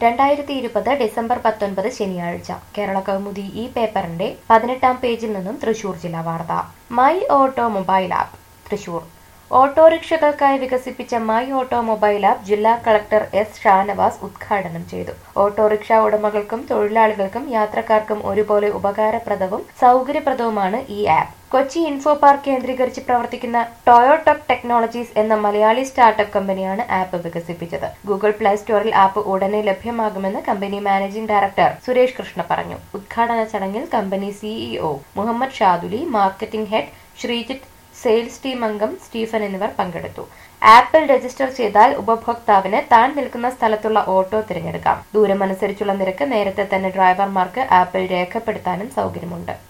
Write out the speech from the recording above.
രണ്ടായിരത്തി ഇരുപത് ഡിസംബർ പത്തൊൻപത് ശനിയാഴ്ച കേരള കൗമുദി ഈ പേപ്പറിന്റെ പതിനെട്ടാം പേജിൽ നിന്നും തൃശൂർ ജില്ലാ വാർത്ത my auto mobile app Thrissur ഓട്ടോറിക്ഷകൾക്കായി വികസിപ്പിച്ച മൈ ഓട്ടോ മൊബൈൽ ആപ്പ് ജില്ലാ കളക്ടർ എസ് ഷാനവാസ് ഉദ്ഘാടനം ചെയ്തു ഓട്ടോറിക്ഷ ഉടമകൾക്കും തൊഴിലാളികൾക്കും യാത്രക്കാർക്കും ഒരുപോലെ ഉപകാരപ്രദവും സൗകര്യപ്രദവുമാണ് ഈ ആപ്പ് കൊച്ചി ഇൻഫോ പാർക്ക് കേന്ദ്രീകരിച്ച് പ്രവർത്തിക്കുന്ന ടൊയോടെക് ടെക്നോളജീസ് എന്ന മലയാളി സ്റ്റാർട്ടപ്പ് കമ്പനിയാണ് ആപ്പ് വികസിപ്പിച്ചത് ഗൂഗിൾ പ്ലേ സ്റ്റോറിൽ ആപ്പ് ഉടനെ ലഭ്യമാകുമെന്ന് company managing director Suresh Krishna പറഞ്ഞു ഉദ്ഘാടന ചടങ്ങിൽ company CEO Muhammad Shaduli marketing head Sreejith sales team അംഗം സ്റ്റീഫൻ എന്നിവർ പങ്കെടുത്തു ആപ്പിൽ രജിസ്റ്റർ ചെയ്താൽ ഉപഭോക്താവിന് താൻ നിൽക്കുന്ന സ്ഥലത്തുള്ള ഓട്ടോ തിരഞ്ഞെടുക്കാം ദൂരമനുസരിച്ചുള്ള നിരക്ക് നേരത്തെ തന്നെ ഡ്രൈവർമാർക്ക് ആപ്പിൽ രേഖപ്പെടുത്താനും സൗകര്യമുണ്ട്